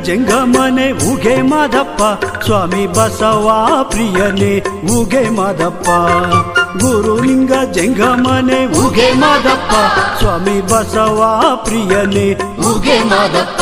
ಜಂಗಮನೆ ಉಗೆ ಮಾದಪ್ಪ ಸ್ವಾಮಿ ಬಸವ ಪ್ರಿಯನೇ ಉಗೆ ಮಾದಪ್ಪ ಗುರುಲಿಂಗ ಜಂಗಮನೆ ಉಗೆ ಮಾದಪ್ಪ ಸ್ವಾಮಿ ಬಸವ ಪ್ರಿಯನೇ ಉಗೆ ಮಾದಪ್ಪ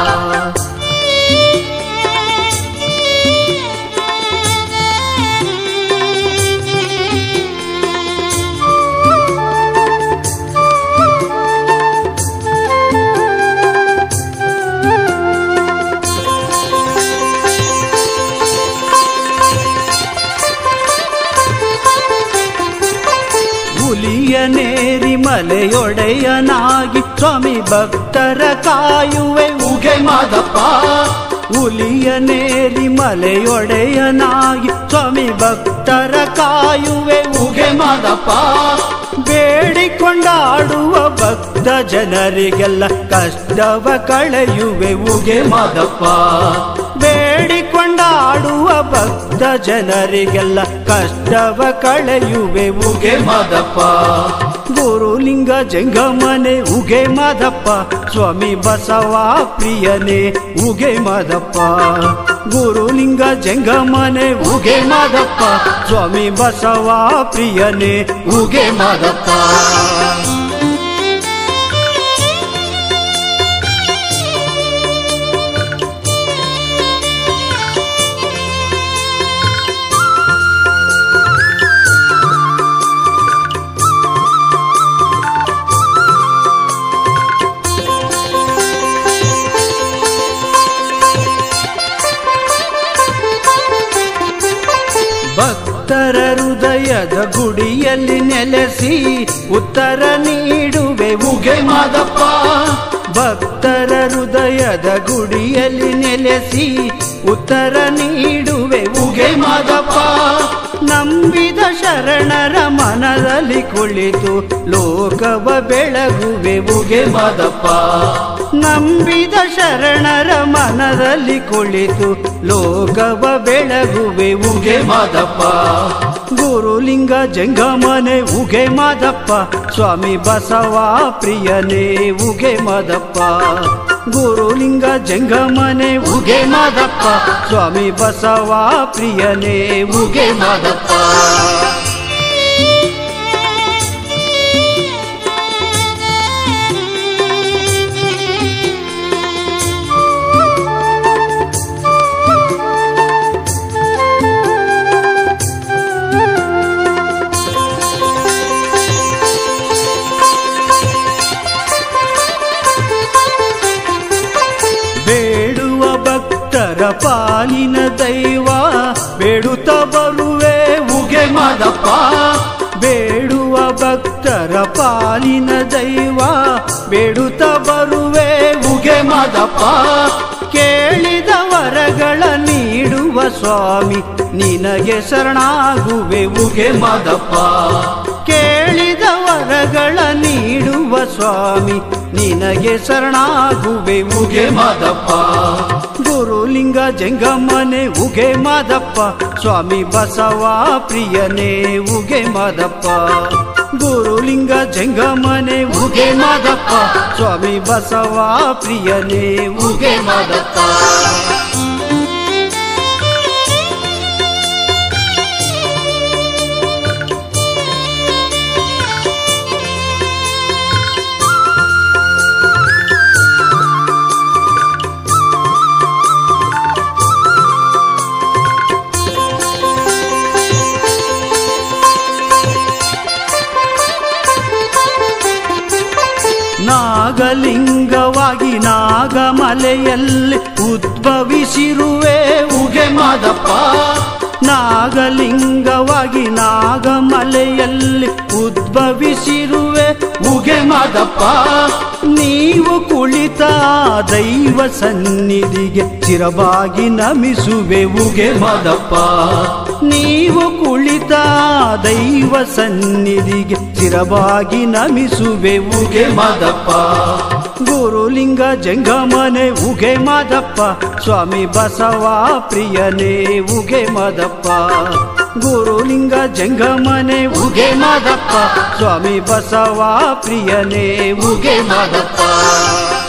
ಹುಲಿಯನೇರಿ ಮಲೆಯೊಡೆಯನಾಗಿ ಸ್ವಾಮಿ ಭಕ್ತರ ಕಾಯುವೆ ಉಗೆ ಮಾದಪ್ಪ ಹುಲಿಯನೇರಿ ಮಲೆಯೊಡೆಯನಾಗಿ ಸ್ವಾಮಿ ಭಕ್ತರ ಕಾಯುವೆ ಉಗೆ ಮಾದಪ್ಪ ಬೇಡಿಕೊಂಡಾಡುವ ಭಕ್ತ ಜನರಿಗೆಲ್ಲ ಕಷ್ಟವ ಕಳೆಯುವೆ ಉಗೆ ಮಾದಪ್ಪ ಬೇಡಿಕೊಂಡಾಡುವ ಭಕ್ತ ಜನರಿಗೆಲ್ಲ ಕಷ್ಟವ ಕಳೆಯುವೆ ಉಗೆ ಮಾದಪ್ಪ ಗುರುಲಿಂಗ ಜಂಗಮನೆ ಉಗೆ ಮಾದಪ್ಪ ಸ್ವಾಮಿ ಬಸವ ಪ್ರಿಯನೇ ಉಗೆ ಮಾದಪ್ಪ ಗುರುಲಿಂಗ ಜಂಗಮನೆ ಉಗೆ ಮಾದಪ್ಪ ಸ್ವಾಮಿ ಬಸವ ಪ್ರಿಯನೇ ಉಗೆ ಮಾದಪ್ಪ ಭಕ್ತರ ಹೃದಯದ ಗುಡಿಯಲ್ಲಿ ನೆಲೆಸಿ ಉತ್ತರ ನೀಡುವೆ ಉಗೆ ಮಾದಪ್ಪ ಭಕ್ತರ ಹೃದಯದ ಗುಡಿಯಲ್ಲಿ ನೆಲೆಸಿ ಉತ್ತರ ನೀಡುವೆ ಉಗೆ ಮಾದಪ್ಪ ನಂಬಿದ ಶರಣರ ಮನದಲ್ಲಿ ಕುಳಿತು ಲೋಕವ ಬೆಳಗುವೆ ಉಗೆ ಮಾದಪ್ಪ ನಂಬಿದ ಶರಣರ ಮನದಲ್ಲಿ ಕುಳಿತು ಲೋಕವ ಬೆಳಗುವೆ ಉಗೆ ಮಾದಪ್ಪ ಗುರುಲಿಂಗ ಜಂಗಮನೆ ಉಗೆ ಮಾದಪ್ಪ ಸ್ವಾಮಿ ಬಸವ ಪ್ರಿಯನೇ ಉಗೆ ಮಾದಪ್ಪ ಗುರುಲಿಂಗ ಜಂಗಮನೆ ಉಗೆ ಮಾದಪ್ಪ ಸ್ವಾಮಿ ಬಸವ ಪ್ರಿಯನೇ ಉಗೆ ಮಾದಪ್ಪ ಬೇಡುವ ಭಕ್ತರ ಪಾಲಿನ ದೈವ ಬೇಡುತ್ತ ಬರುವೆ ಉಗೆ ಮಾದಪ್ಪ ಬೇಡುವ ಭಕ್ತರ ಪಾಲಿನ ದೈವ ಬೇಡುತ್ತ ಬರುವೆ ಉಗೆ ಮಾದಪ್ಪ ಕೇಳಿದ ವರಗಳ ನೀಡುವ ಸ್ವಾಮಿ ನಿನಗೆ ಶರಣಾಗುವೆ ಉಗೆ ಮಾದಪ್ಪ ಕೇಳಿದ ವರಗಳ ನೀಡುವ ಸ್ವಾಮಿ ನಿನಗೆ ಶರಣಾಗುವೆ ಉಗೆ ಮಾದಪ್ಪ ಗುರುಲಿಂಗ ಜಂಗಮನೆ ಉಗೆ ಮಾದಪ್ಪ ಸ್ವಾಮಿ ಬಸವ ಪ್ರಿಯನೇ ಉಗೆ ಮಾದಪ್ಪ ಗುರುಲಿಂಗ ಜಂಗಮನೆ ಉಗೆ ಮಾದಪ್ಪ ಸ್ವಾಮಿ ಬಸವ ಪ್ರಿಯನೇ ಉಗೆ ಮಾದಪ್ಪ ನಾಗಲಿಂಗವಾಗಿ ನಾಗಮಲೆಯಲ್ಲಿ ಉದ್ಭವಿಸಿರುವೆ ಉಗೆ ಮಾದಪ್ಪ ನಾಗಲಿಂಗವಾಗಿ ನಾಗಮಲೆಯಲ್ಲಿ ಉದ್ಭವಿಸಿರುವೆ ಉಗೆ ಮಾದಪ್ಪ ನೀವು ಕುಳಿತ ದೈವ ಸನ್ನಿಧಿಗೆ ಚಿರವಾಗಿ ನಮಿಸುವೆ ಉಗೆ ಮಾದಪ್ಪ ನೀವು ಕುಳಿತ ದೈವ ಸನ್ನಿಧಿಗೆ ಚಿರವಾಗಿ ನಮಿಸುವೆ ಉಗೆ ಮಾದಪ್ಪ ಗುರುಲಿಂಗ ಜಂಗಮನೆ ಉಗೆ ಮಾದಪ್ಪ ಸ್ವಾಮಿ ಬಸವ ಪ್ರಿಯನೇ ಉಗೆ ಮಾದಪ್ಪ ಗುರುಲಿಂಗ ಜಂಗಮನೆ ಉಗೆ ಮಾದಪ್ಪ ಸ್ವಾಮಿ ಬಸವ ಪ್ರಿಯನೇ ಉಗೆ ಮಾದಪ್ಪ